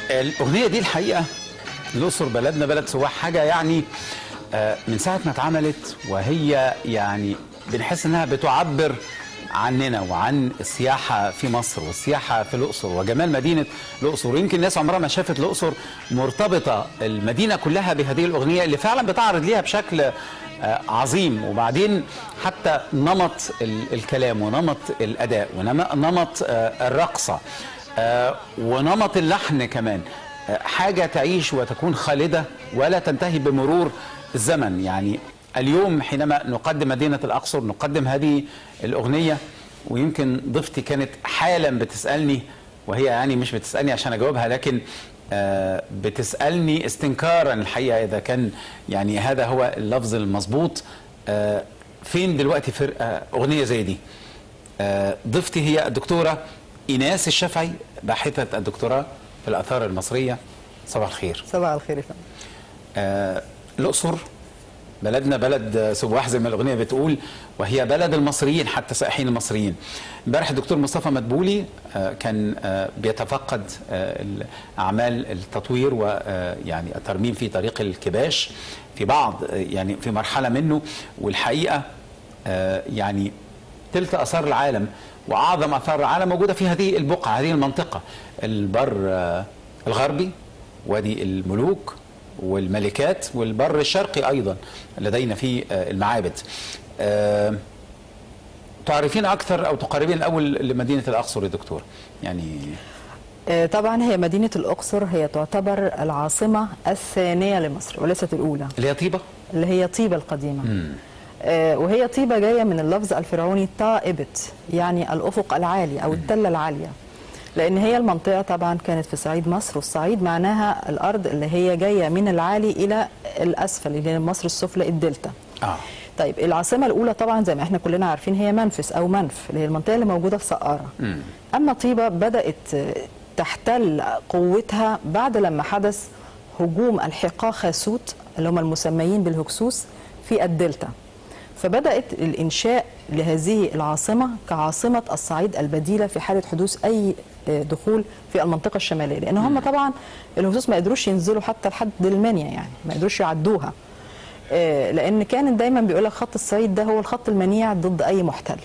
الأغنية دي الحقيقة الأقصر بلدنا بلد سواح حاجة يعني آه، من ساعة ما اتعملت وهي يعني بنحس إنها بتعبر عننا وعن السياحة في مصر والسياحة في الأقصر وجمال مدينة الأقصر ويمكن الناس عمرها ما شافت الأقصر مرتبطة المدينة كلها بهذه الأغنية اللي فعلا بتعرض ليها بشكل آه، عظيم وبعدين حتى نمط ال- الكلام ونمط الأداء ونمط آه، الرقصة آه، ونمط اللحن كمان آه، حاجة تعيش وتكون خالدة ولا تنتهي بمرور الزمن يعني اليوم حينما نقدم مدينة الأقصر نقدم هذه الأغنية ويمكن ضيفتي كانت حالا بتسألني وهي يعني مش بتسألني عشان أجاوبها لكن آه، بتسألني استنكارا الحقيقة إذا كان يعني هذا هو اللفظ المظبوط آه، فين دلوقتي فرقة أغنية زي دي آه، ضيفتي هي الدكتورة إيناس الشافعي باحثة الدكتوراه في الآثار المصرية صباح الخير صباح الخير يا فندم آه، الأقصر بلدنا بلد سواح زي ما الأغنية بتقول وهي بلد المصريين حتى سائحين المصريين امبارح الدكتور مصطفى مدبولي آه، كان آه، بيتفقد آه، أعمال التطوير ويعني الترميم في طريق الكباش في بعض آه، يعني في مرحلة منه والحقيقة آه، يعني تلت آثار العالم وأعظم آثار العالم موجودة في هذه البقعة هذه المنطقة البر آه، الغربي وادي الملوك والملكات والبر الشرقي أيضا لدينا فيه آه، المعابد آه، تعرفين أكثر أو تقربين الأول لمدينة الأقصر يا دكتور يعني آه، طبعا هي مدينة الأقصر هي تعتبر العاصمة الثانية لمصر وليست الأولى اللي هي طيبة اللي هي طيبة القديمة آه، وهي طيبة جاية من اللفظ الفرعوني طائبت يعني الأفق العالي أو التلة العالية لأن هي المنطقة طبعا كانت في صعيد مصر والصعيد معناها الأرض اللي هي جاية من العالي إلى الأسفل اللي هي مصر السفلى الدلتا آه طيب العاصمة الأولى طبعا زي ما احنا كلنا عارفين هي منفس أو منف اللي هي المنطقة اللي موجودة في سقارة أما طيبة بدأت تحتل قوتها بعد لما حدث هجوم الحقا خاسوت اللي هم المسميين بالهكسوس في الدلتا فبدأت الإنشاء لهذه العاصمة كعاصمة الصعيد البديلة في حالة حدوث أي دخول في المنطقة الشمالية لأن هم طبعا الهكسوس ما قدروش ينزلوا حتى لحد المنيا يعني ما قدروش يعدوها آه، لان كان دايما بيقول لك خط الصعيد ده هو الخط المنيع ضد اي محتل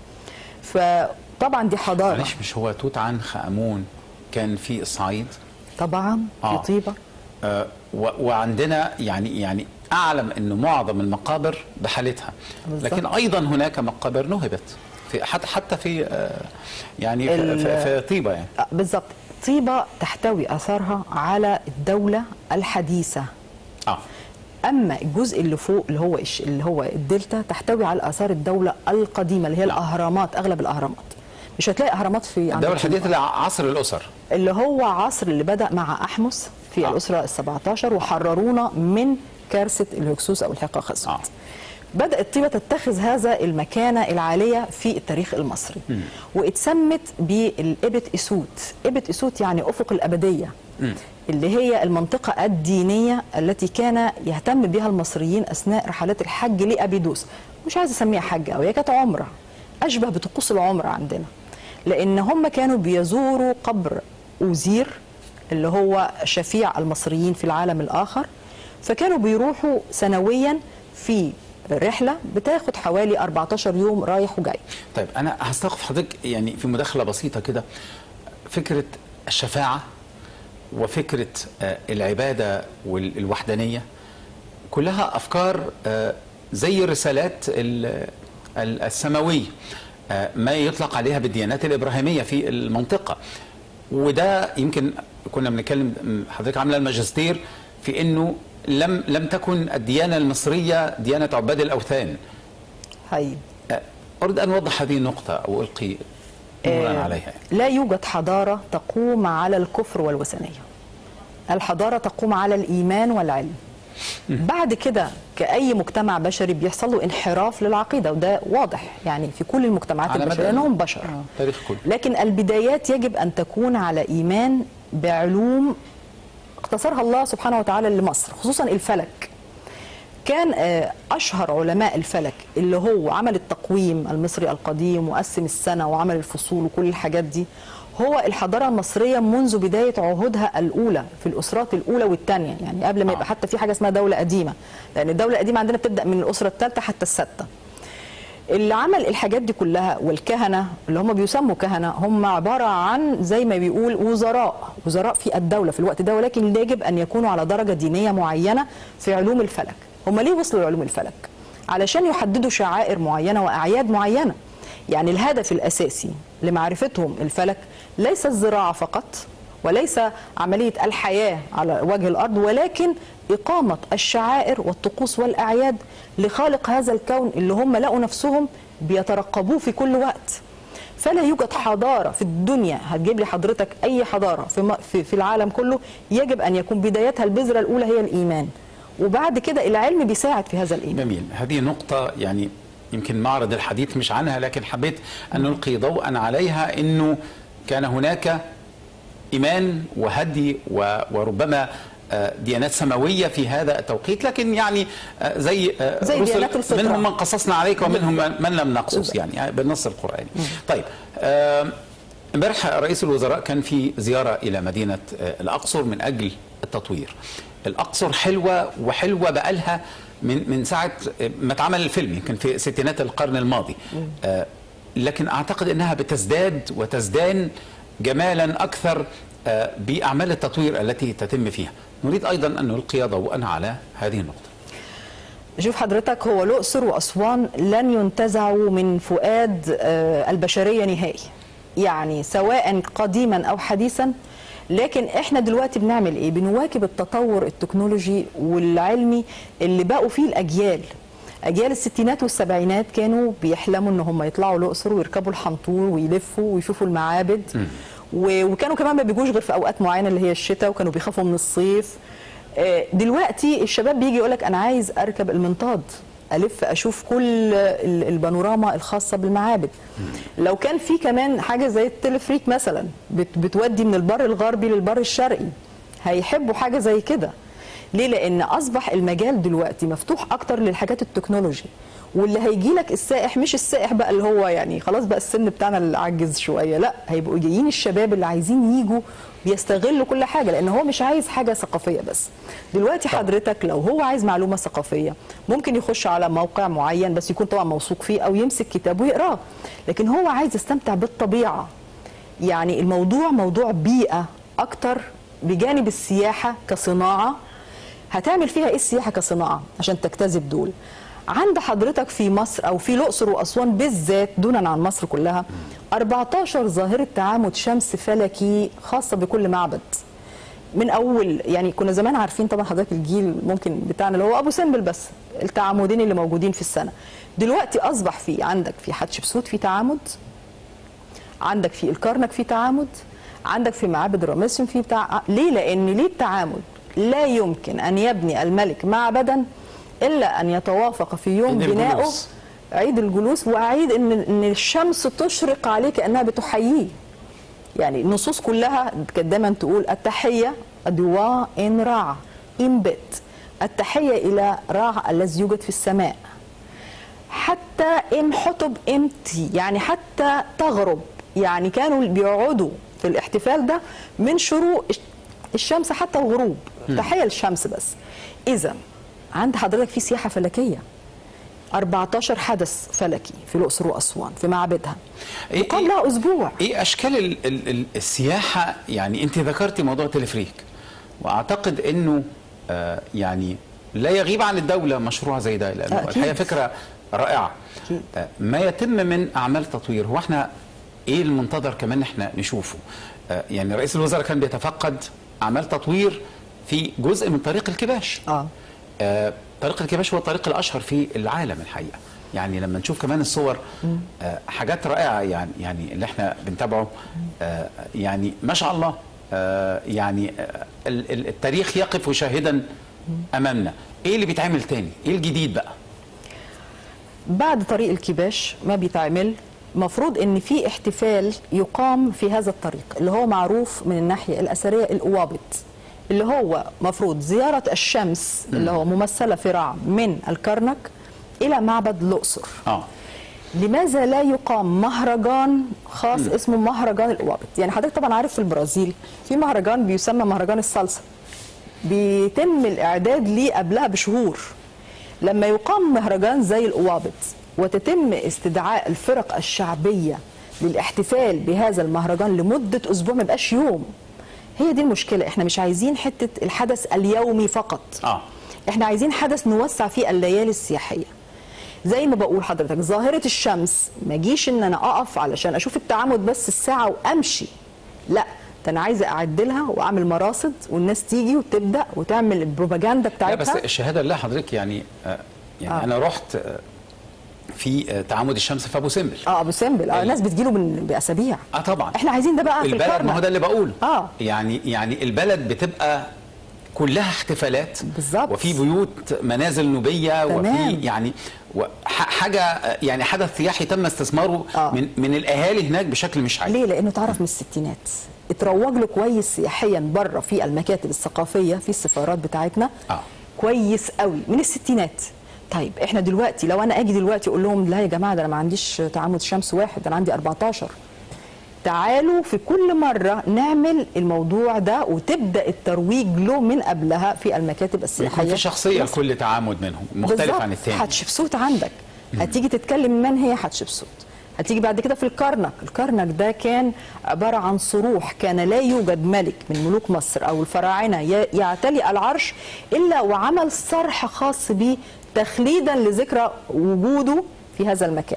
فطبعا دي حضاره معلش مش هو توت عنخ آمون كان في الصعيد طبعا في آه. طيبه آه، و- وعندنا يعني يعني اعلم انه معظم المقابر بحالتها بالظبط. لكن ايضا هناك مقابر نهبت في حتى حتى في آه، يعني في, ال- في, في طيبه يعني آه، بالظبط طيبه تحتوي اثارها على الدوله الحديثه اه اما الجزء اللي فوق اللي هو الش- اللي هو الدلتا تحتوي على اثار الدوله القديمه اللي هي الاهرامات اغلب الاهرامات مش هتلاقي اهرامات في عند الدوله طيبة. الحديثه اللي عصر الاسر اللي هو عصر اللي بدأ مع أحمس في آه. آه. الأسرة ال 17 وحررونا من كارثة الهكسوس أو الحقا خسوت آه. آه. بدأت طيبة تتخذ هذا المكانة العالية في التاريخ المصري واتسمت بالإبت إسوت إبت إسوت يعني أفق الأبدية اللي هي المنطقة الدينية التي كان يهتم بها المصريين أثناء رحلات الحج لأبيدوس مش عايز أسميها حج أو هي كانت عمرة أشبه بطقوس العمرة عندنا لأن هم كانوا بيزوروا قبر أوزير اللي هو شفيع المصريين في العالم الآخر فكانوا بيروحوا سنويا في رحلة بتاخد حوالي 14 يوم رايح وجاي طيب انا هستوقف حضرتك يعني في مداخله بسيطه كده فكره الشفاعه وفكره آه، العباده والوحدانيه كلها افكار آه، زي الرسالات ال- ال- السماويه آه، ما يطلق عليها بالديانات الابراهيميه في المنطقه وده يمكن كنا بنتكلم حضرتك عامله الماجستير في انه لم لم تكن الديانه المصريه ديانه عباد الاوثان هاي أريد أن أوضح هذه النقطة أو ألقي نورا عليها لا يوجد حضارة تقوم على الكفر والوثنية الحضارة تقوم على الإيمان والعلم بعد كده كأي مجتمع بشري بيحصل له انحراف للعقيدة وده واضح يعني في كل المجتمعات على البشرية مدى لأنهم بشر آه، التاريخ كله. لكن البدايات يجب أن تكون على إيمان بعلوم اختصرها الله سبحانه وتعالى لمصر خصوصا الفلك كان آه، اشهر علماء الفلك اللي هو عمل التقويم المصري القديم وقسم السنه وعمل الفصول وكل الحاجات دي هو الحضاره المصريه منذ بدايه عهودها الاولى في الاسرات الاولى والثانيه يعني قبل ما آه. يبقى حتى في حاجه اسمها دوله قديمه لان الدوله القديمه عندنا بتبدا من الاسره الثالثه حتى السادسه اللي عمل الحاجات دي كلها والكهنه اللي هم بيسموا كهنه هم عباره عن زي ما بيقول وزراء وزراء في الدوله في الوقت ده ولكن يجب ان يكونوا على درجه دينيه معينه في علوم الفلك هم ليه وصلوا لعلوم الفلك علشان يحددوا شعائر معينه واعياد معينه يعني الهدف الاساسي لمعرفتهم الفلك ليس الزراعه فقط وليس عمليه الحياه على وجه الارض ولكن اقامه الشعائر والطقوس والاعياد لخالق هذا الكون اللي هم لقوا نفسهم بيترقبوه في كل وقت فلا يوجد حضاره في الدنيا هتجيب لي حضرتك اي حضاره في م- في, في العالم كله يجب ان يكون بدايتها البذره الاولى هي الايمان وبعد كده العلم بيساعد في هذا الايمان جميل هذه نقطة يعني يمكن معرض الحديث مش عنها لكن حبيت أن نلقي ضوءا عليها أنه كان هناك إيمان وهدي و- وربما آه، ديانات سماوية في هذا التوقيت لكن يعني آه، زي آه، زي رسل ديانات الفطرة. منهم من قصصنا عليك ومنهم من من لم نقصص يعني يعني بالنص القرآني طيب آه، امبارح رئيس الوزراء كان في زيارة إلى مدينة آه، الأقصر من أجل التطوير الأقصر حلوة وحلوة بقالها من من ساعة آه، ما اتعمل الفيلم يمكن في ستينات القرن الماضي آه، لكن أعتقد أنها بتزداد وتزدان جمالا أكثر آه، بأعمال التطوير التي تتم فيها نريد أيضا أن نلقي ضوءا على هذه النقطة شوف حضرتك هو الأقصر وأسوان لن ينتزعوا من فؤاد آه، البشرية نهائي يعني سواء قديما أو حديثا لكن احنا دلوقتي بنعمل ايه بنواكب التطور التكنولوجي والعلمي اللي بقوا فيه الأجيال أجيال الستينات والسبعينات كانوا بيحلموا ان هم يطلعوا الأقصر ويركبوا الحنطور ويلفوا ويشوفوا المعابد و- وكانوا كمان ما بيجوش غير في أوقات معينة اللي هي الشتاء وكانوا بيخافوا من الصيف آه، دلوقتي الشباب بيجي يقول لك انا عايز اركب المنطاد الف اشوف كل ال- البانوراما الخاصه بالمعابد لو كان في كمان حاجه زي التلفريك مثلا بت- بتودي من البر الغربي للبر الشرقي هيحبوا حاجه زي كده ليه لان اصبح المجال دلوقتي مفتوح اكتر للحاجات التكنولوجي واللي هيجي لك السائح مش السائح بقى اللي هو يعني خلاص بقى السن بتاعنا اللي عجز شويه لا هيبقوا جايين الشباب اللي عايزين يجوا بيستغلوا كل حاجه لان هو مش عايز حاجه ثقافيه بس دلوقتي حضرتك لو هو عايز معلومه ثقافيه ممكن يخش على موقع معين بس يكون طبعا موثوق فيه او يمسك كتاب ويقراه لكن هو عايز يستمتع بالطبيعه يعني الموضوع موضوع بيئه اكتر بجانب السياحه كصناعه هتعمل فيها ايه السياحه كصناعه عشان تجتذب دول عند حضرتك في مصر او في الاقصر واسوان بالذات دونا عن مصر كلها 14 ظاهره تعامد شمس فلكي خاصه بكل معبد من اول يعني كنا زمان عارفين طبعا حضرتك الجيل ممكن بتاعنا اللي هو ابو سمبل بس التعامدين اللي موجودين في السنه دلوقتي اصبح في عندك في حتشبسوت في تعامد عندك في الكرنك في تعامد عندك في معابد الرمسيوم في بتاع ليه لان ليه التعامد لا يمكن ان يبني الملك معبدا الا ان يتوافق في يوم عيد بنائه الجلوس. عيد الجلوس واعيد ان ان الشمس تشرق عليه كانها بتحييه يعني النصوص كلها كانت دايما تقول التحيه ادواء ان رع ان بت التحيه الى رع الذي يوجد في السماء حتى ان حطب امتي يعني حتى تغرب يعني كانوا بيقعدوا في الاحتفال ده من شروق الشمس حتى الغروب تحيه للشمس بس اذا عند حضرتك في سياحه فلكيه 14 حدث فلكي في الاقصر واسوان في معابدها إيه- يقام إيه- لها اسبوع ايه اشكال ال ال ال السياحه يعني انت ذكرتي موضوع تلفريك واعتقد انه آه يعني لا يغيب عن الدوله مشروع زي ده لانه أكيد. الحقيقه فكره رائعه أكيد. آه ما يتم من اعمال تطوير هو احنا ايه المنتظر كمان احنا نشوفه آه يعني رئيس الوزراء كان بيتفقد اعمال تطوير في جزء من طريق الكباش اه آه، طريق الكباش هو الطريق الاشهر في العالم الحقيقه يعني لما نشوف كمان الصور آه، حاجات رائعه يعني يعني اللي احنا بنتابعه آه، يعني ما شاء الله آه، يعني آه، ال- ال- التاريخ يقف شاهدا امامنا ايه اللي بيتعمل تاني ايه الجديد بقى بعد طريق الكباش ما بيتعمل مفروض ان في احتفال يقام في هذا الطريق اللي هو معروف من الناحيه الاثريه القوابط اللي هو مفروض زياره الشمس اللي هو ممثله في رع من الكرنك الى معبد الاقصر اه لماذا لا يقام مهرجان خاص اسمه مهرجان القوابط يعني حضرتك طبعا عارف في البرازيل في مهرجان بيسمى مهرجان الصلصه بيتم الاعداد ليه قبلها بشهور لما يقام مهرجان زي القوابط وتتم استدعاء الفرق الشعبيه للاحتفال بهذا المهرجان لمده اسبوع ما يبقاش يوم هي دي المشكله احنا مش عايزين حته الحدث اليومي فقط اه احنا عايزين حدث نوسع فيه الليالي السياحيه زي ما بقول حضرتك ظاهره الشمس ما جيش ان انا اقف علشان اشوف التعامد بس الساعه وامشي لا ده انا عايزه اعدلها واعمل مراصد والناس تيجي وتبدا وتعمل البروباجندا لا بتاعتها بس الشهاده لله حضرتك يعني آه يعني آه. آه. انا رحت آه في آه تعامد الشمس في ابو سمبل اه ابو سمبل اه ال- الناس بتجيله من باسابيع اه طبعا احنا عايزين ده بقى في البلد ما هو الكرنك ده اللي بقوله آه. يعني يعني البلد بتبقى كلها احتفالات بالظبط. وفي بيوت منازل نوبيه تمام. وفي يعني و- ح- حاجه يعني حدث سياحي تم استثماره آه. من من الاهالي هناك بشكل مش عادي ليه؟ لانه اتعرف من الستينات اتروج له كويس سياحيا بره في المكاتب الثقافيه في السفارات بتاعتنا آه. كويس قوي من الستينات طيب احنا دلوقتي لو انا اجي دلوقتي اقول لهم لا يا جماعه ده انا ما عنديش تعامد شمس واحد ده انا عندي 14 تعالوا في كل مرة نعمل الموضوع ده وتبدأ الترويج له من قبلها في المكاتب السياحية يكون في شخصيه بس لكل تعامد منهم مختلف بالظبط. عن الثاني حتشبسوت عندك هتيجي تتكلم من هي حتشبسوت هتيجي بعد كده في الكرنك الكرنك ده كان عبارة عن صروح كان لا يوجد ملك من ملوك مصر أو الفراعنة ي- يعتلي العرش إلا وعمل صرح خاص به تخليدا لذكرى وجوده في هذا المكان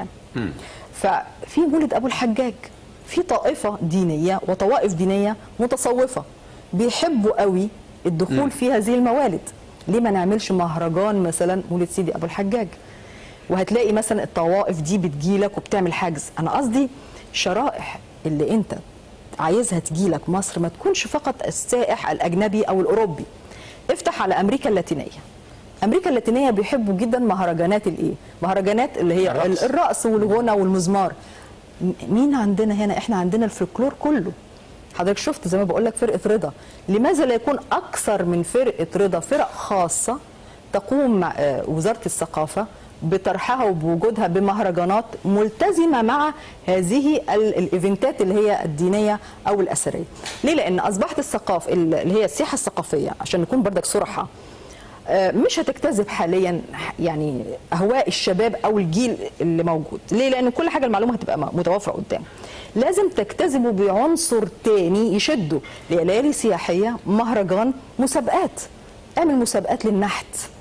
ففي مولد أبو الحجاج في طائفة دينية وطوائف دينية متصوفة بيحبوا قوي الدخول في هذه الموالد ليه ما نعملش مهرجان مثلا مولد سيدي ابو الحجاج وهتلاقي مثلا الطوائف دي بتجيلك وبتعمل حجز انا قصدي شرائح اللي انت عايزها تجيلك مصر ما تكونش فقط السائح الاجنبي او الاوروبي افتح على امريكا اللاتينيه امريكا اللاتينيه بيحبوا جدا مهرجانات الايه مهرجانات اللي هي الرقص. الرقص والغنى والمزمار م- مين عندنا هنا احنا عندنا الفلكلور كله حضرتك شفت زي ما بقول لك فرقه رضا لماذا لا يكون اكثر من فرقه رضا فرق خاصه تقوم مع آه، وزاره الثقافه بطرحها وبوجودها بمهرجانات ملتزمه مع هذه ال- الايفنتات اللي هي الدينيه او الاثريه ليه لان اصبحت الثقافه اللي هي السياحه الثقافيه عشان نكون بردك صراحه آه، مش هتجتذب حاليا يعني اهواء الشباب او الجيل اللي موجود ليه لان كل حاجه المعلومه هتبقى م- متوافره قدامه لازم تجتذبوا بعنصر تاني يشده ليالي سياحيه مهرجان مسابقات اعمل مسابقات للنحت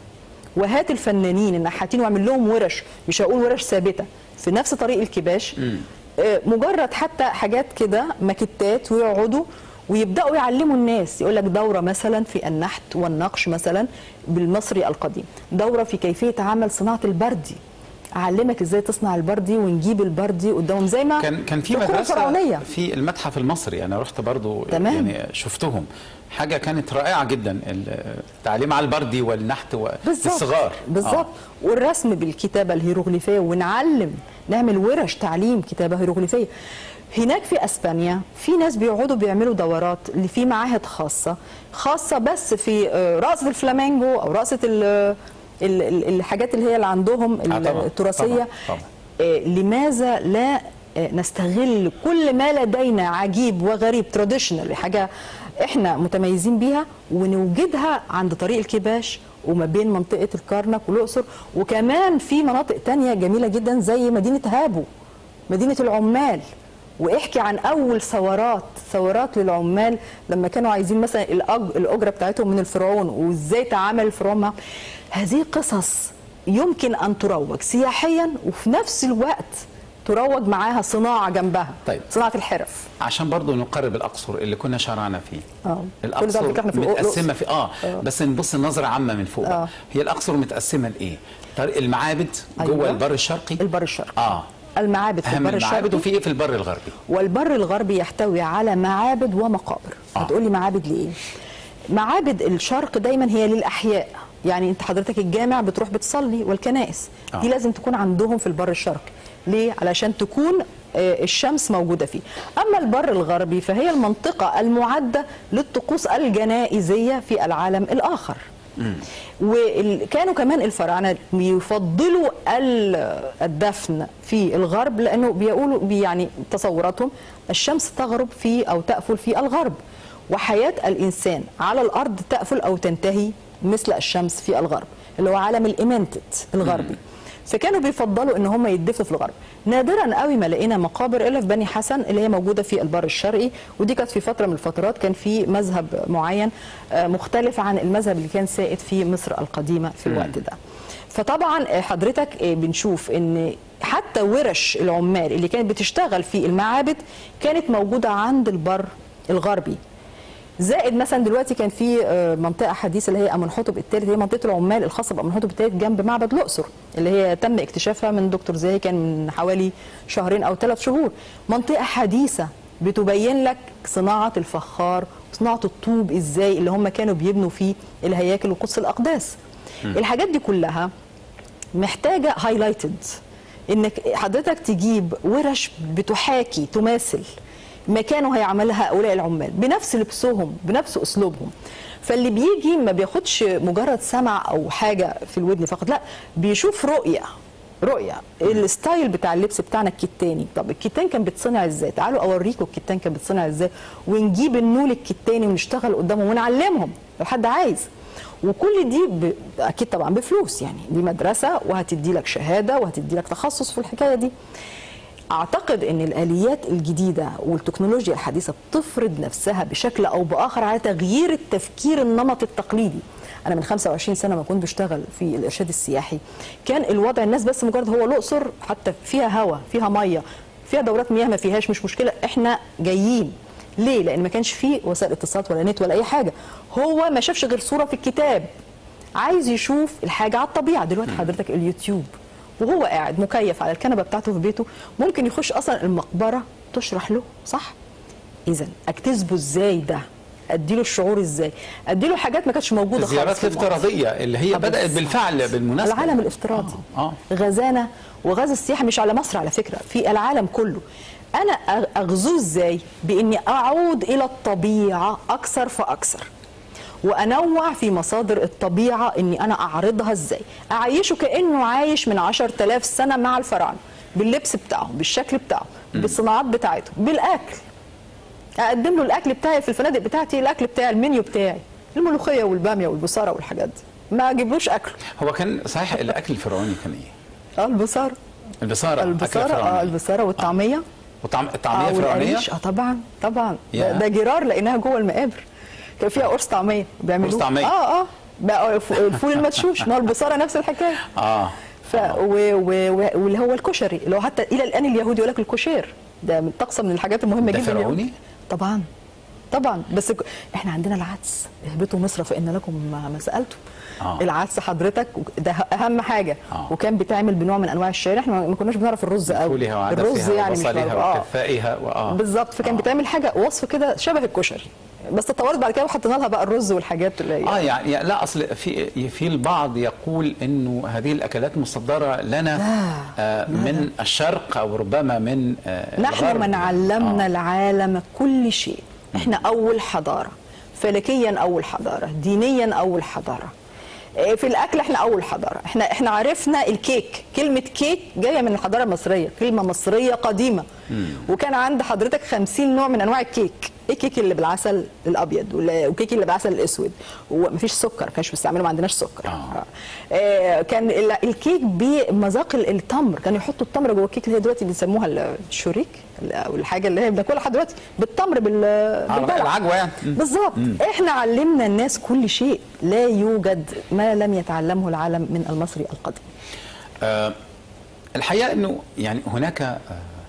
وهات الفنانين النحاتين واعمل لهم ورش مش هقول ورش ثابته في نفس طريق الكباش آه، مجرد حتى حاجات كده ماكيتات ويقعدوا ويبداوا يعلموا الناس يقول لك دوره مثلا في النحت والنقش مثلا بالمصري القديم دوره في كيفيه عمل صناعه البردي اعلمك ازاي تصنع البردي ونجيب البردي قدامهم زي ما كان كان في القرى مدرسه الفرعونيه في المتحف المصري انا رحت برضو تمام. يعني شفتهم حاجه كانت رائعه جدا التعليم على البردي والنحت بالظبط والصغار بالظبط والرسم بالكتابه الهيروغليفيه ونعلم نعمل ورش تعليم كتابه هيروغليفيه هناك في اسبانيا في ناس بيقعدوا بيعملوا دورات اللي في معاهد خاصه خاصه بس في آه، رقصه الفلامينجو او رقصه ال- ال- ال- الحاجات اللي هي اللي عندهم آه، طبعاً، التراثيه طبعاً، طبعاً. آه، لماذا لا آه، نستغل كل ما لدينا عجيب وغريب تراديشنال حاجه احنا متميزين بيها ونوجدها عند طريق الكباش وما بين منطقه الكرنك والاقصر وكمان في مناطق تانية جميله جدا زي مدينه هابو مدينه العمال واحكي عن اول ثورات ثورات للعمال لما كانوا عايزين مثلا الأج- الاجره بتاعتهم من الفرعون وازاي تعامل الفرعون معهم هذه قصص يمكن ان تروج سياحيا وفي نفس الوقت تروج معاها صناعه جنبها طيب. صناعه الحرف عشان برضو نقرب الاقصر اللي كنا شرعنا فيه آه. كل ده الاقصر على فكرة إحنا في متقسمه الأقصر. في اه, بس نبص نظره عامه من فوق بقى. آه. هي الاقصر متقسمه لايه طريق المعابد أيوة. جوه البر الشرقي البر الشرقي اه المعابد في اهم البر المعابد الشرقي وفي ايه في البر الغربي والبر الغربي يحتوي على معابد ومقابر آه. هتقولي معابد ليه معابد الشرق دايما هي للاحياء يعني انت حضرتك الجامع بتروح بتصلي والكنائس آه. دي لازم تكون عندهم في البر الشرقي ليه علشان تكون آه، الشمس موجودة فيه أما البر الغربي فهي المنطقة المعدة للطقوس الجنائزية في العالم الآخر وكانوا كمان الفراعنه بيفضلوا ال- الدفن في الغرب لانه بيقولوا بي- يعني تصوراتهم الشمس تغرب في او تأفل في الغرب وحياه الانسان على الارض تأفل او تنتهي مثل الشمس في الغرب اللي هو عالم الايمنتت الغربي فكانوا بيفضلوا ان هم يدفنوا في الغرب نادرا قوي ما لقينا مقابر الا في بني حسن اللي هي موجوده في البر الشرقي ودي كانت في فتره من الفترات كان في مذهب معين آه، مختلف عن المذهب اللي كان سائد في مصر القديمه في الوقت ده فطبعا آه، حضرتك آه، بنشوف ان حتى ورش العمال اللي كانت بتشتغل في المعابد كانت موجوده عند البر الغربي زائد مثلا دلوقتي كان في آه، منطقه حديثه اللي هي امنحتب الثالث هي منطقه العمال الخاصه بامنحتب الثالث جنب معبد الاقصر اللي هي تم اكتشافها من دكتور زاهي كان من حوالي شهرين او ثلاث شهور منطقه حديثه بتبين لك صناعه الفخار صناعه الطوب ازاي اللي هم كانوا بيبنوا فيه الهياكل وقدس الاقداس الحاجات دي كلها محتاجه هايلايتد انك حضرتك تجيب ورش بتحاكي تماثل ما كانوا هيعملها هؤلاء العمال بنفس لبسهم بنفس اسلوبهم فاللي بيجي ما بياخدش مجرد سمع او حاجه في الودن فقط لا بيشوف رؤيه رؤيه الستايل بتاع اللبس بتاعنا الكتاني طب الكتان كان بيتصنع ازاي تعالوا اوريكم الكتان كان بيتصنع ازاي ونجيب النول الكتاني ونشتغل قدامهم ونعلمهم لو حد عايز وكل دي ب... اكيد طبعا بفلوس يعني دي مدرسه وهتدي لك شهاده وهتدي لك تخصص في الحكايه دي اعتقد ان الاليات الجديده والتكنولوجيا الحديثه بتفرض نفسها بشكل او باخر على تغيير التفكير النمط التقليدي انا من 25 سنه ما كنت بشتغل في الارشاد السياحي كان الوضع الناس بس مجرد هو الاقصر حتى فيها هواء فيها ميه فيها دورات مياه ما فيهاش مش مشكله احنا جايين ليه لان ما كانش فيه وسائل اتصالات ولا نت ولا اي حاجه هو ما شافش غير صوره في الكتاب عايز يشوف الحاجه على الطبيعه دلوقتي حضرتك اليوتيوب وهو قاعد مكيف على الكنبه بتاعته في بيته ممكن يخش اصلا المقبره تشرح له صح اذا اكتسبه ازاي ده اديله الشعور ازاي اديله حاجات ما كانتش موجوده خالص الزيارات في الماضي. الافتراضيه اللي هي آه، بدات بالظبط. بالفعل بالمناسبه العالم الافتراضي آه. آه. غزانا وغزا السياحه مش على مصر على فكره في العالم كله انا أغ- اغزوه ازاي باني اعود الى الطبيعه اكثر فاكثر وانوع في مصادر الطبيعه اني انا اعرضها ازاي اعيشه كانه عايش من 10000 سنه مع الفراعنه باللبس بتاعه بالشكل بتاعه بالصناعات بتاعته بالاكل اقدم له الاكل بتاعي في الفنادق بتاعتي الاكل بتاعي المنيو بتاعي الملوخيه والباميه والبصاره والحاجات دي ما اجيبلوش اكله هو كان صحيح الاكل الفرعوني كان ايه؟ اه البصاره البصاره أكلة البصاره اه فرعونية. البصاره والطعميه وطعم الطعميه اه فرعونيه والقريش اه طبعا طبعا يا. ده, ده جرار لقيناها جوه المقابر كان فيها قرص طعميه بيعملوه قرص طعمية. اه اه بقى ف- الفول المدشوش ما هو البصاره نفس الحكايه اه ف و و و واللي هو الكشري اللي هو حتى الى الان اليهود يقول لك الكشير ده من طقس من الحاجات المهمه ده جدا فرعوني؟ اليهود. طبعا طبعا بس ك- احنا عندنا العدس اهبطوا مصر فان لكم ما ما سالتم آه. العدس حضرتك ده اهم حاجه آه. وكان بيتعمل بنوع من انواع الشعير احنا ما كناش بنعرف الرز قوي فولها الرز وعدسها يعني مش وبصلها معروف. آه. وكفائها وآه. بالظبط فكان آه. بيتعمل حاجه وصف كده شبه الكشري بس تطورت بعد كده وحطينا لها بقى الرز والحاجات اللي هي اه يعني يعني لا اصل في في البعض يقول انه هذه الاكلات مصدره لنا لا، آه من الشرق او ربما من آه نحن الغرب. من علمنا آه. العالم كل شيء احنا اول حضاره فلكيا اول حضاره دينيا اول حضاره إيه، في الاكل احنا اول حضاره احنا احنا عرفنا الكيك كلمه كيك جايه من الحضاره المصريه كلمه مصريه قديمه وكان عند حضرتك خمسين نوع من انواع الكيك ايه الكيك اللي بالعسل الابيض ولا- وكيك اللي بالعسل الاسود ومفيش سكر ما كانش بيستعملوا ما عندناش سكر آه. آه، كان ال- الكيك بمذاق ال- التمر كانوا يحطوا التمر جوه الكيك اللي هي دلوقتي بيسموها الشوريك ال- او الحاجه اللي هي بناكلها لحد دلوقتي بالتمر بال بالبلح العجوة يعني. مم. بالظبط احنا علمنا الناس كل شيء لا يوجد ما لم يتعلمه العالم من المصري القديم آه الحقيقه انه يعني هناك آه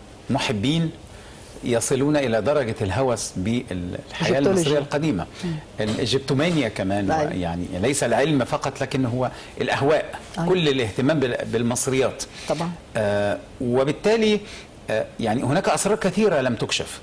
محبين يصلون الى درجه الهوس بالحياه إيجيبتولوجي. المصريه القديمه الايجيبتومانيا كمان أيوة. يعني ليس العلم فقط لكن هو الاهواء أيوة. كل الاهتمام بال- بالمصريات طبعا. آه وبالتالي آه يعني هناك اسرار كثيره لم تكشف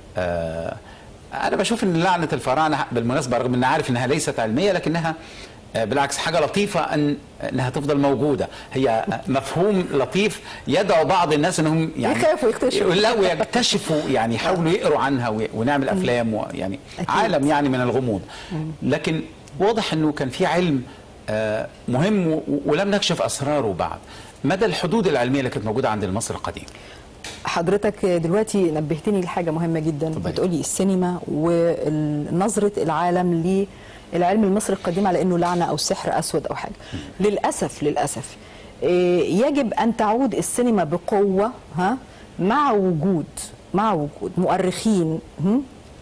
آه انا بشوف ان لعنه الفراعنه بالمناسبه رغم ان عارف انها ليست علميه لكنها آه، بالعكس حاجه لطيفه ان انها تفضل موجوده هي آه، مفهوم لطيف يدعو بعض الناس انهم يعني يخافوا يكتشفوا. لا ويكتشفوا يعني يحاولوا يقروا عنها وي- ونعمل افلام ويعني أكيد. عالم يعني من الغموض لكن واضح انه كان في علم آه، مهم و- ولم نكشف اسراره بعد مدى الحدود العلميه اللي كانت موجوده عند المصري القديم حضرتك دلوقتي نبهتني لحاجه مهمه جدا اتفضلي. بتقولي السينما ونظره العالم للعلم المصري القديم على انه لعنه او سحر اسود او حاجه للاسف للاسف إيه، يجب ان تعود السينما بقوه ها مع وجود مع وجود مؤرخين هم؟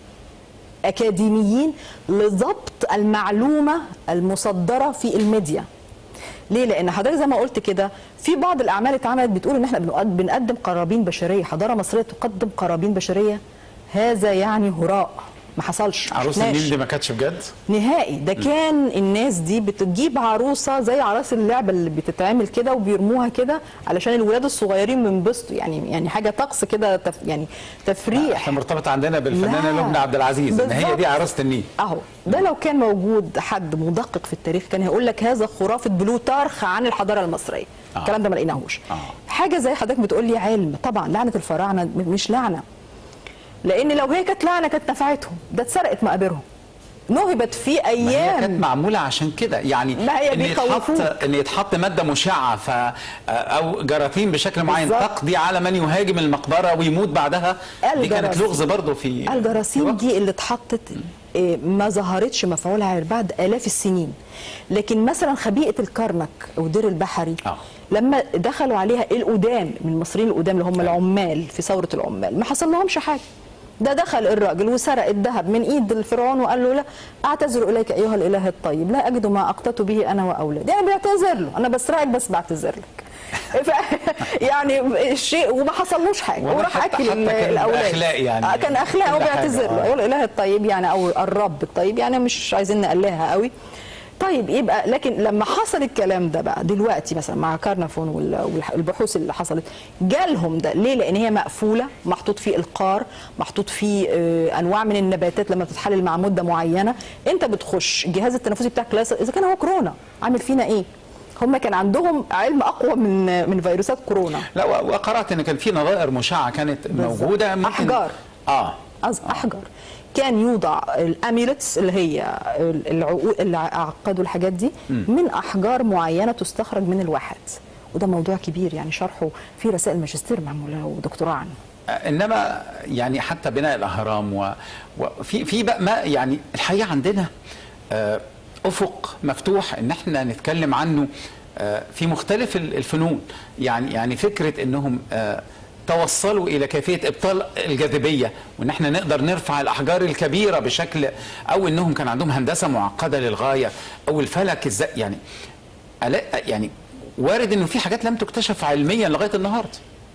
اكاديميين لضبط المعلومه المصدره في الميديا ليه؟ لأن حضرتك زي ما قلت كده في بعض الأعمال اتعملت بتقول إن إحنا بنقد- بنقدم قرابين بشرية، حضارة مصرية تقدم قرابين بشرية هذا يعني هراء ما حصلش ما عروس شفناش. النيل دي ما كانتش بجد نهائي ده كان الناس دي بتجيب عروسه زي عراس اللعبه اللي بتتعمل كده وبيرموها كده علشان الولاد الصغيرين بينبسطوا يعني يعني حاجه طقس كده تف يعني تفريح احنا مرتبط عندنا بالفنانه لا. لبنى عبد العزيز ان هي بالظبط. دي عروسه النيل اهو ده لو كان موجود حد مدقق في التاريخ كان هيقول لك هذا خرافه بلوتارخ عن الحضاره المصريه آه. الكلام ده ما لقيناهوش آه. حاجه زي حضرتك بتقول لي علم طبعا لعنه الفراعنه م- مش لعنه لان لو هي كانت لعنه كانت نفعتهم ده اتسرقت مقابرهم نهبت في ما هي كانت ايام معموله عشان كده يعني ما هي ان يتحط بيخوفوك. ان يتحط ماده مشعه ف او جراثيم بشكل معين بالظبط. تقضي على من يهاجم المقبره ويموت بعدها دي كانت الجراثيم. لغز برضه في في الجراثيم وقت. دي اللي اتحطت إيه، ما ظهرتش مفعولها غير بعد آلاف السنين لكن مثلا خبيئة الكرنك أو دير البحري آه. لما دخلوا عليها القدام من المصريين القدام اللي هم العمال في ثورة العمال ما حصل لهمش حاجة ده دخل الراجل وسرق الذهب من ايد الفرعون وقال له لا اعتذر اليك ايها الاله الطيب لا اجد ما اقتت به انا واولادي يعني بيعتذر له انا بسرقك بس بعتذر لك ف... يعني الشيء وما حصلوش حاجه ولا وراح حتى- اكل حتى ال- كان الاولاد بأخلاق يعني. آه، كان اخلاق كل وبيعتذر حاجة، له آه. يقول الاله الطيب يعني او الرب الطيب يعني مش عايزين نقلها قوي طيب يبقى لكن لما حصل الكلام ده بقى دلوقتي مثلا مع كارنافون وال- والبحوث اللي حصلت جالهم ده ليه لان هي مقفوله محطوط فيه القار محطوط فيه آه، انواع من النباتات لما بتتحلل مع مده معينه انت بتخش الجهاز التنفسي بتاعك لا يص- اذا كان هو كورونا عامل فينا ايه هم كان عندهم علم اقوى من من فيروسات كورونا لا و- وقرات ان كان في نظائر مشعه كانت بالظبط. موجوده ممكن أحجار. اه أز- احجار كان يوضع الاميلتس اللي هي العقود اللي عقدوا الحاجات دي من احجار معينه تستخرج من الواحات وده موضوع كبير يعني شرحه في رسائل ماجستير معموله ودكتوراه عنه انما يعني حتى بناء الاهرام و- وفي في بقى ما يعني الحقيقه عندنا آه، افق مفتوح ان احنا نتكلم عنه آه، في مختلف ال- الفنون يعني يعني فكره انهم آه، توصلوا الى كيفيه ابطال الجاذبيه وان احنا نقدر نرفع الاحجار الكبيره بشكل او انهم كان عندهم هندسه معقده للغايه او الفلك ازاي يعني ألا- يعني وارد انه في حاجات لم تكتشف علميا لغايه النهارده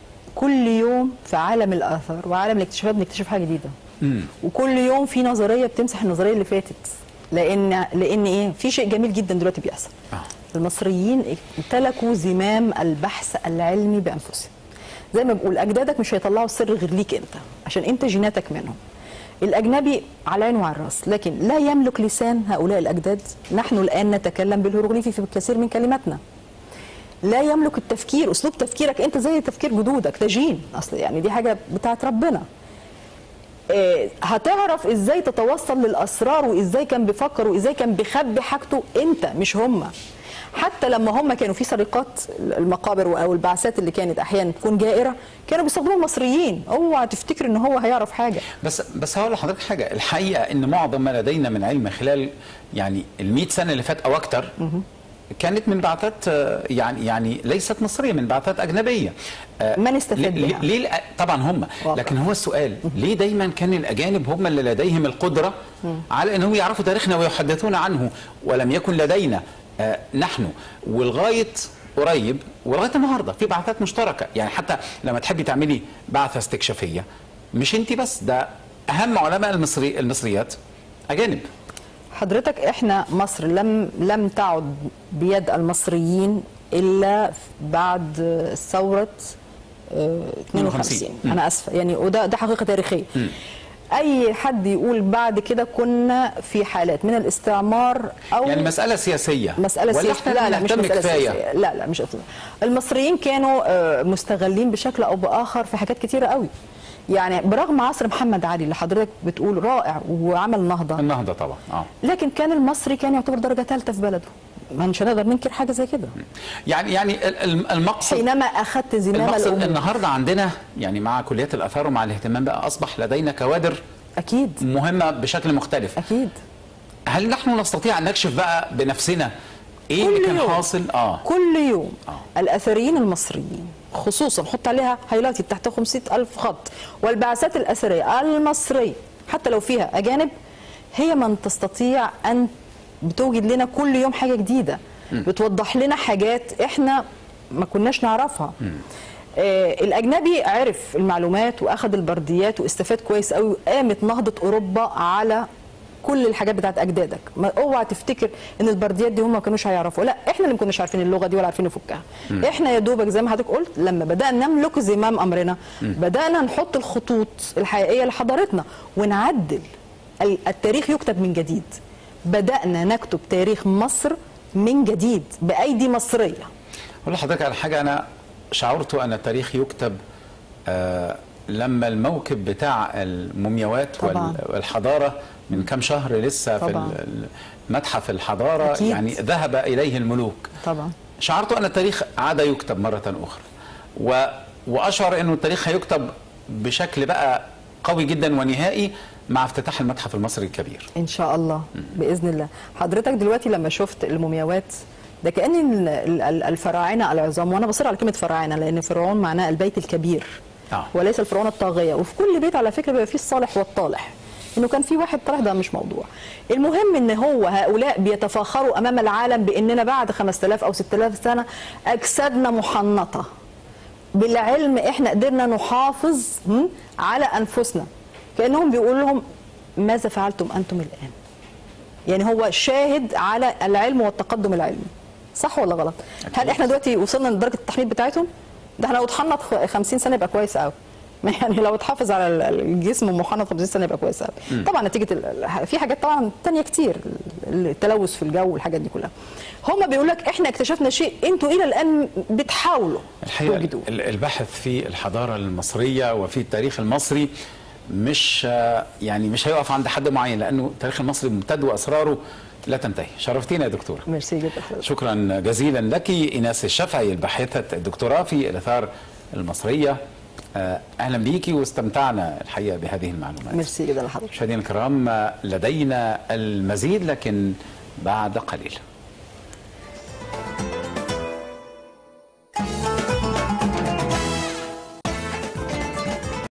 كل يوم في عالم الاثار وعالم الاكتشافات بنكتشف حاجه جديده وكل يوم في نظريه بتمسح النظريه اللي فاتت لان لان ايه في شيء جميل جدا دلوقتي بيحصل آه. المصريين امتلكوا زمام البحث العلمي بانفسهم زي ما بقول اجدادك مش هيطلعوا السر غير ليك انت عشان انت جيناتك منهم الاجنبي على العين وعلى الراس لكن لا يملك لسان هؤلاء الاجداد نحن الان نتكلم بالهيروغليفي في كثير من كلماتنا لا يملك التفكير اسلوب تفكيرك انت زي تفكير جدودك ده جين اصل يعني دي حاجه بتاعت ربنا آه، هتعرف ازاي تتوصل للاسرار وازاي كان بيفكر وازاي كان بيخبي حاجته انت مش هم حتى لما هم كانوا في سرقات المقابر او البعثات اللي كانت احيانا تكون جائره كانوا بيستخدموا المصريين اوعى تفتكر ان هو هيعرف حاجه بس بس هقول لحضرتك حاجه الحقيقه ان معظم ما لدينا من علم خلال يعني ال 100 سنه اللي فات او اكتر كانت من بعثات آه، يعني يعني ليست مصريه من بعثات اجنبيه آه، من استفاد ليه- بها؟ ليه ليه طبعا هم واقع. لكن هو السؤال ليه دايما كان الاجانب هم اللي لديهم القدره على انهم يعرفوا تاريخنا ويحدثون عنه ولم يكن لدينا آه، نحن ولغايه قريب ولغايه النهارده في بعثات مشتركه يعني حتى لما تحبي تعملي بعثه استكشافيه مش انت بس ده اهم علماء المصري المصريات اجانب حضرتك احنا مصر لم لم تعد بيد المصريين الا بعد ثوره آه، 52 مم. انا اسفه يعني وده ده حقيقه تاريخيه اي حد يقول بعد كده كنا في حالات من الاستعمار او يعني مساله سياسيه مسألة ولا سياسية احنا لا لا مش نهتم مسألة كفايه سياسية لا لا مش أطلع. المصريين كانوا آه، مستغلين بشكل أو بآخر في حاجات كتيرة قوي يعني برغم عصر محمد علي اللي حضرتك بتقول رائع وعمل نهضه النهضه طبعا اه لكن كان المصري كان يعتبر درجه ثالثه في بلده ما مش هنقدر ننكر حاجه زي كده يعني يعني ال- ال- المقصد حينما اخذت زمام المقصد الامور النهارده عندنا يعني مع كليات الاثار ومع الاهتمام بقى اصبح لدينا كوادر اكيد مهمه بشكل مختلف اكيد هل نحن نستطيع ان نكشف بقى بنفسنا ايه اللي كل كان يوم. حاصل اه كل يوم آه. الأثريين المصريين خصوصا حط عليها هايلايت تحت 500 ألف خط والبعثات الأثرية المصرية حتى لو فيها أجانب هي من تستطيع أن بتوجد لنا كل يوم حاجة جديدة بتوضح لنا حاجات إحنا ما كناش نعرفها آه الأجنبي عرف المعلومات وأخذ البرديات واستفاد كويس قوي وقامت نهضة أوروبا على كل الحاجات بتاعت اجدادك ما اوعى تفتكر ان البرديات دي هم ما كانوش هيعرفوا لا احنا اللي ما كناش عارفين اللغه دي ولا عارفين نفكها احنا يا دوبك زي ما حضرتك قلت لما بدانا نملك زمام امرنا بدانا نحط الخطوط الحقيقيه لحضارتنا ونعدل ال- التاريخ يكتب من جديد بدانا نكتب تاريخ مصر من جديد بايدي مصريه اقول لحضرتك على حاجه انا شعرت ان التاريخ يكتب آه لما الموكب بتاع المومياوات وال- طبعاً. والحضاره من كام شهر لسه في طبعاً. ال- متحف الحضاره أكيد. يعني ذهب اليه الملوك طبعا شعرت ان التاريخ عاد يكتب مره اخرى و... واشعر انه التاريخ هيكتب بشكل بقى قوي جدا ونهائي مع افتتاح المتحف المصري الكبير ان شاء الله باذن الله حضرتك دلوقتي لما شفت المومياوات ده كان ال- ال- الفراعنه العظام وانا بصير على كلمه فراعنه لان فرعون معناه البيت الكبير آه. وليس الفرعون الطاغيه وفي كل بيت على فكره بيبقى فيه الصالح والطالح انه كان في واحد طالح ده مش موضوع المهم ان هو هؤلاء بيتفاخروا امام العالم باننا بعد 5000 او 6000 سنه اجسادنا محنطه بالعلم احنا قدرنا نحافظ هم، على انفسنا كانهم بيقولوا لهم ماذا فعلتم انتم الان يعني هو شاهد على العلم والتقدم العلمي صح ولا غلط هل احنا دلوقتي وصلنا لدرجه التحنيط بتاعتهم ده احنا لو اتحنط خ- 50 سنه يبقى كويس قوي يعني لو اتحافظ على ال- الجسم محنط 50 سنه يبقى كويس قوي طبعا نتيجه ال- ال- في حاجات طبعا تانية كتير ال- التلوث في الجو والحاجات دي كلها هم بيقول لك احنا اكتشفنا شيء انتوا الى الان بتحاولوا الحقيقه توجدوه ال- البحث في الحضاره المصريه وفي التاريخ المصري مش آه، يعني مش هيقف عند حد معين لانه التاريخ المصري ممتد واسراره لا تنتهي شرفتينا يا دكتور ميرسي جدا حضرتك شكرا جزيلا لك ايناس الشافعي الباحثه الدكتوراه في الاثار المصريه آه، اهلا بيكي واستمتعنا الحقيقه بهذه المعلومات ميرسي جدا لحضرتك مشاهدينا الكرام آه، لدينا المزيد لكن بعد قليل